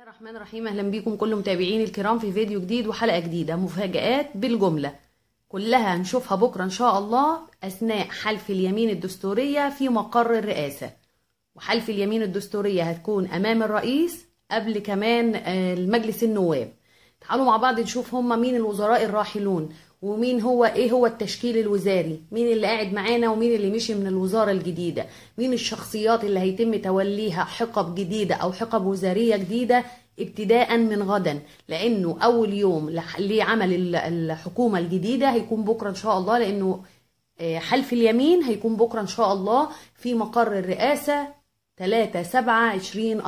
الرحمن الرحيم اهلا بيكم كل متابعين الكرام في فيديو جديد وحلقه جديده مفاجآت بالجمله كلها هنشوفها بكره ان شاء الله اثناء حلف اليمين الدستوريه في مقر الرئاسه وحلف اليمين الدستوريه هتكون امام الرئيس قبل كمان آه، المجلس النواب تعالوا مع بعض نشوف هما مين الوزراء الراحلون ومين هو ايه هو التشكيل الوزاري مين اللي قاعد معانا ومين اللي مشي من الوزاره الجديده مين الشخصيات اللي هيتم توليها حقب جديده او حقب وزاريه جديده ابتداء من غدا لانه اول يوم لح- لعمل ال- الحكومه الجديده هيكون بكره ان شاء الله لانه آه، حلف اليمين هيكون بكره ان شاء الله في مقر الرئاسه 3 7 20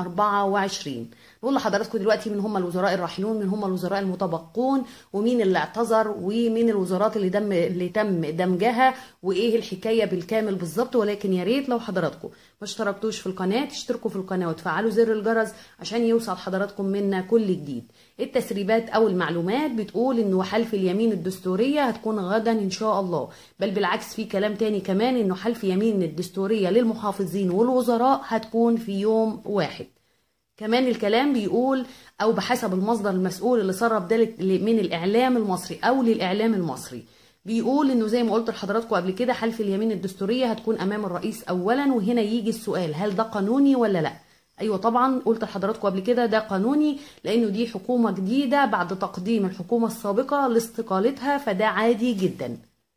24 نقول لحضراتكم دلوقتي مين هم الوزراء الراحلون مين هم الوزراء المتبقون ومين اللي اعتذر ومين الوزارات اللي دم اللي تم دمجها وايه الحكايه بالكامل بالظبط ولكن يا ريت لو حضراتكم ما اشتركتوش في القناه تشتركوا في القناه وتفعلوا زر الجرس عشان يوصل حضراتكم منا كل جديد التسريبات او المعلومات بتقول انه حلف اليمين الدستوريه هتكون غدا ان شاء الله بل بالعكس في كلام تاني كمان انه حلف يمين الدستوريه للمحافظين والوزراء هتكون في يوم واحد كمان الكلام بيقول او بحسب المصدر المسؤول اللي سرب ذلك من الاعلام المصري او للاعلام المصري بيقول انه زي ما قلت لحضراتكم قبل كده حلف اليمين الدستوريه هتكون امام الرئيس اولا وهنا يجي السؤال هل ده قانوني ولا لا ايوه طبعا قلت لحضراتكم قبل كده ده قانوني لانه دي حكومه جديده بعد تقديم الحكومه السابقه لاستقالتها فده عادي جدا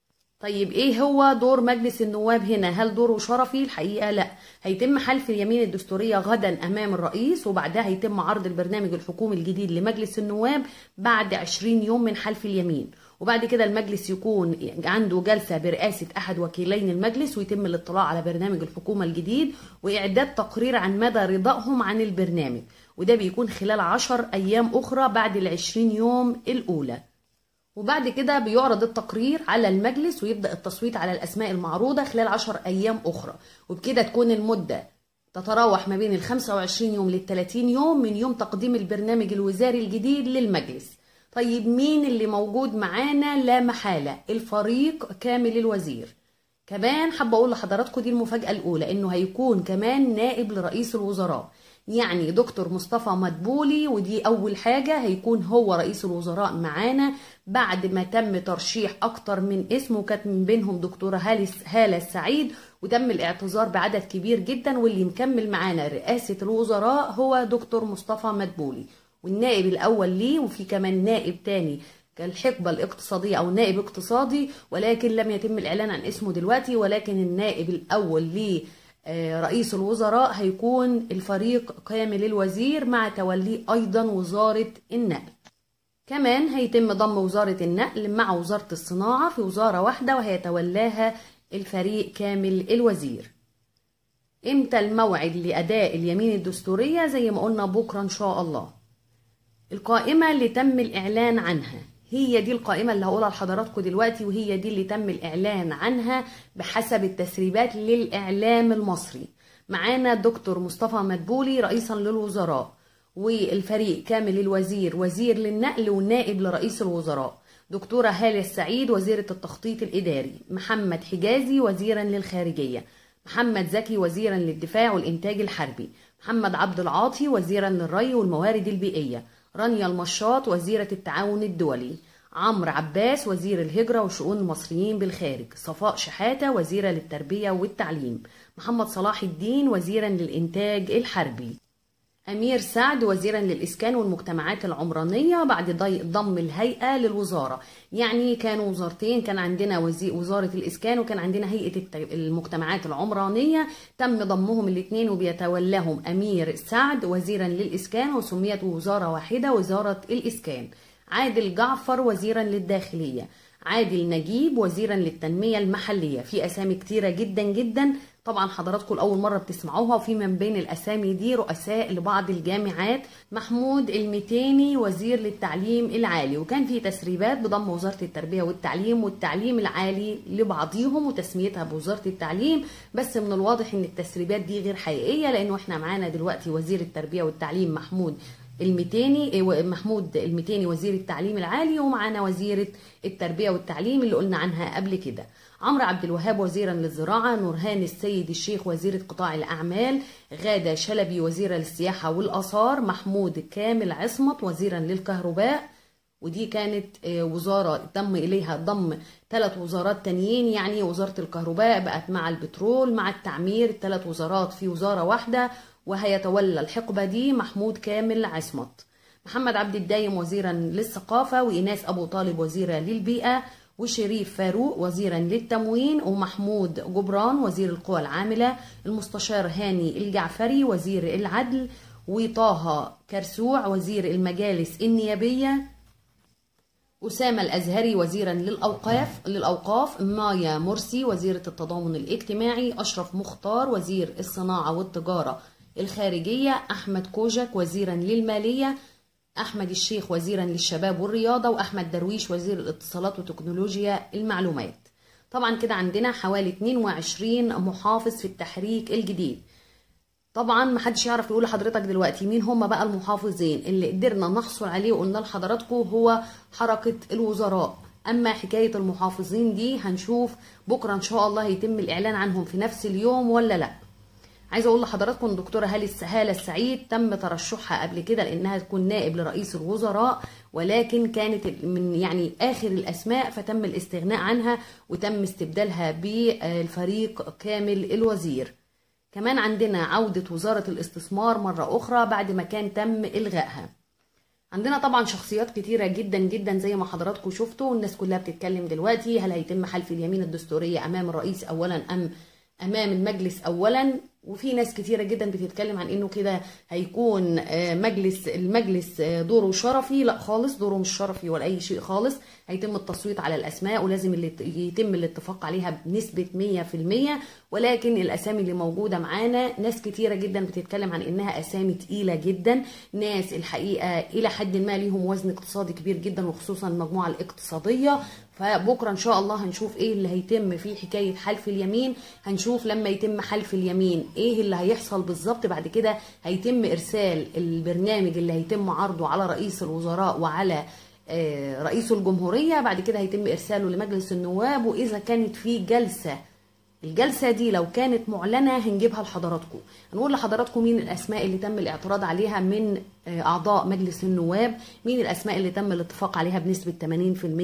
طيب ايه هو دور مجلس النواب هنا هل دوره شرفي الحقيقه لا هيتم حلف اليمين الدستوريه غدا امام الرئيس وبعدها هيتم عرض البرنامج الحكومي الجديد لمجلس النواب بعد 20 يوم من حلف اليمين وبعد كده المجلس يكون عنده جلسة برئاسة أحد وكيلين المجلس ويتم الاطلاع على برنامج الحكومة الجديد وإعداد تقرير عن مدى رضائهم عن البرنامج وده بيكون خلال عشر أيام أخرى بعد العشرين يوم الأولى وبعد كده بيعرض التقرير على المجلس ويبدأ التصويت على الأسماء المعروضة خلال عشر أيام أخرى وبكده تكون المدة تتراوح ما بين ال 25 يوم لل 30 يوم من يوم تقديم البرنامج الوزاري الجديد للمجلس طيب مين اللي موجود معانا لا محالة الفريق كامل الوزير كمان حابة أقول لحضراتكم دي المفاجأة الأولى إنه هيكون كمان نائب لرئيس الوزراء يعني دكتور مصطفى مدبولي ودي أول حاجة هيكون هو رئيس الوزراء معانا بعد ما تم ترشيح أكتر من اسم وكانت من بينهم دكتورة هالس- هالة السعيد وتم الاعتذار بعدد كبير جدا واللي مكمل معانا رئاسة الوزراء هو دكتور مصطفى مدبولي والنائب الأول ليه وفي كمان نائب تاني كالحقبة الاقتصادية أو نائب اقتصادي ولكن لم يتم الإعلان عن اسمه دلوقتي ولكن النائب الأول ليه آه، رئيس الوزراء هيكون الفريق كامل الوزير مع توليه أيضا وزارة النقل كمان هيتم ضم وزارة النقل مع وزارة الصناعة في وزارة واحدة وهيتولاها الفريق كامل الوزير امتى الموعد لأداء اليمين الدستورية زي ما قلنا بكرة إن شاء الله القائمة اللي تم الإعلان عنها هي دي القائمة اللي هقولها لحضراتكم دلوقتي وهي دي اللي تم الإعلان عنها بحسب التسريبات للإعلام المصري معانا دكتور مصطفى مدبولي رئيسا للوزراء والفريق كامل الوزير وزير للنقل ونائب لرئيس الوزراء دكتورة هالة السعيد وزيرة التخطيط الإداري محمد حجازي وزيرا للخارجية محمد زكي وزيرا للدفاع والإنتاج الحربي محمد عبد العاطي وزيرا للري والموارد البيئية رانيا المشاط وزيرة التعاون الدولي عمرو عباس وزير الهجرة وشؤون المصريين بالخارج صفاء شحاتة وزيرة للتربية والتعليم محمد صلاح الدين وزيرا للإنتاج الحربي أمير سعد وزيرا للإسكان والمجتمعات العمرانية بعد ضي- ضم الهيئة للوزارة يعني كانوا وزارتين كان عندنا وزي وزارة الإسكان وكان عندنا هيئة الت- المجتمعات العمرانية تم ضمهم الاثنين وبيتولاهم أمير سعد وزيرا للإسكان وسميت وزارة واحدة وزارة الإسكان عادل جعفر وزيرا للداخلية عادل نجيب وزيرا للتنمية المحلية في أسامي كتيرة جدا جدا طبعا حضراتكم لأول مرة بتسمعوها وفي من بين الأسامي دي رؤساء لبعض الجامعات محمود المتيني وزير للتعليم العالي وكان في تسريبات بضم وزارة التربية والتعليم والتعليم العالي لبعضيهم وتسميتها بوزارة التعليم بس من الواضح ان التسريبات دي غير حقيقية لأنه احنا معانا دلوقتي وزير التربية والتعليم محمود المتيني محمود المتيني وزير التعليم العالي ومعانا وزيرة التربية والتعليم اللي قلنا عنها قبل كده عمرو عبد الوهاب وزيرا للزراعة نورهان السيد الشيخ وزيرة قطاع الأعمال غادة شلبي وزيرة للسياحة والآثار محمود كامل عصمت وزيرا للكهرباء ودي كانت وزارة تم إليها ضم ثلاث وزارات تانيين يعني وزارة الكهرباء بقت مع البترول مع التعمير الثلاث وزارات في وزارة واحدة وهيتولى الحقبة دي محمود كامل عصمت محمد عبد الدايم وزيرا للثقافة وإيناس أبو طالب وزيرة للبيئة وشريف فاروق وزيرا للتموين ومحمود جبران وزير القوى العاملة المستشار هاني الجعفري وزير العدل وطه كرسوع وزير المجالس النيابية أسامة الأزهري وزيرا للأوقاف للأوقاف مايا مرسي وزيرة التضامن الاجتماعي أشرف مختار وزير الصناعة والتجارة الخارجية أحمد كوجك وزيرا للمالية أحمد الشيخ وزيرا للشباب والرياضة وأحمد درويش وزير الاتصالات وتكنولوجيا المعلومات طبعا كده عندنا حوالي 22 محافظ في التحريك الجديد طبعا محدش يعرف يقول لحضرتك دلوقتي مين هم بقى المحافظين اللي قدرنا نحصل عليه وقلنا لحضراتكم هو حركة الوزراء اما حكاية المحافظين دي هنشوف بكرة ان شاء الله هيتم الاعلان عنهم في نفس اليوم ولا لا عايزه اقول لحضراتكم الدكتوره هالة هالة السعيد تم ترشحها قبل كده لانها تكون نائب لرئيس الوزراء ولكن كانت من يعني اخر الاسماء فتم الاستغناء عنها وتم استبدالها بالفريق كامل الوزير كمان عندنا عودة وزارة الاستثمار مرة أخرى بعد ما كان تم إلغائها عندنا طبعا شخصيات كتيرة جدا جدا زي ما حضراتكم شفتوا والناس كلها بتتكلم دلوقتي هل هيتم حلف اليمين الدستورية أمام الرئيس أولا أم أمام المجلس أولا وفي ناس كتيرة جدا بتتكلم عن انه كده هيكون مجلس المجلس دوره شرفي لا خالص دوره مش شرفي ولا اي شيء خالص هيتم التصويت على الاسماء ولازم اللي يتم الاتفاق عليها بنسبة 100% ولكن الاسامي اللي موجودة معانا ناس كتيرة جدا بتتكلم عن انها اسامي تقيلة جدا ناس الحقيقة الى حد ما ليهم وزن اقتصادي كبير جدا وخصوصا المجموعة الاقتصادية فبكره ان شاء الله هنشوف ايه اللي هيتم في حكايه حلف اليمين هنشوف لما يتم حلف اليمين ايه اللي هيحصل بالظبط بعد كده هيتم ارسال البرنامج اللي هيتم عرضه على رئيس الوزراء وعلى رئيس الجمهوريه بعد كده هيتم ارساله لمجلس النواب واذا كانت في جلسه الجلسه دي لو كانت معلنه هنجيبها لحضراتكم هنقول لحضراتكم مين الاسماء اللي تم الاعتراض عليها من اعضاء مجلس النواب مين الاسماء اللي تم الاتفاق عليها بنسبه 80%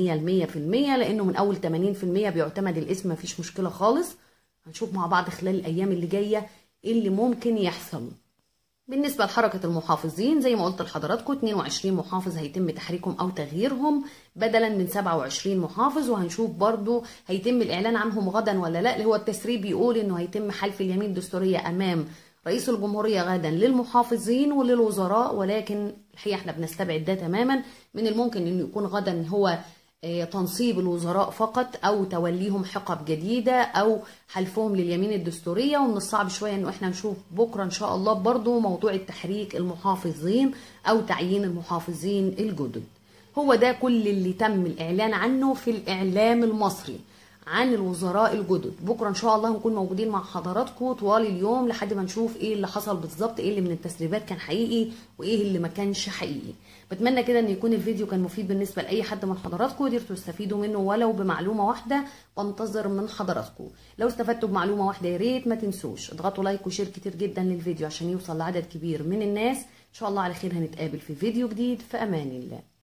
ل 100% لانه من اول 80% بيعتمد الاسم مفيش مشكله خالص هنشوف مع بعض خلال الايام اللي جايه ايه اللي ممكن يحصل بالنسبة لحركة المحافظين زي ما قلت لحضراتكم 22 محافظ هيتم تحريكهم أو تغييرهم بدلا من 27 محافظ وهنشوف برضو هيتم الإعلان عنهم غدا ولا لا اللي هو التسريب بيقول إنه هيتم حلف اليمين الدستورية أمام رئيس الجمهورية غدا للمحافظين وللوزراء ولكن الحقيقة احنا بنستبعد ده تماما من الممكن إنه يكون غدا هو تنصيب الوزراء فقط او توليهم حقب جديده او حلفهم لليمين الدستوريه ومن الصعب شويه انه احنا نشوف بكره ان شاء الله برضو موضوع التحريك المحافظين او تعيين المحافظين الجدد هو ده كل اللي تم الاعلان عنه في الاعلام المصري عن الوزراء الجدد بكره ان شاء الله هنكون موجودين مع حضراتكم طوال اليوم لحد ما نشوف ايه اللي حصل بالظبط ايه اللي من التسريبات كان حقيقي وايه اللي ما كانش حقيقي بتمنى كده ان يكون الفيديو كان مفيد بالنسبه لاي حد من حضراتكم قدرتوا تستفيدوا منه ولو بمعلومه واحده بنتظر من حضراتكم لو استفدتوا بمعلومه واحده يا ريت ما تنسوش اضغطوا لايك وشير كتير جدا للفيديو عشان يوصل لعدد كبير من الناس ان شاء الله على خير هنتقابل في فيديو جديد في امان الله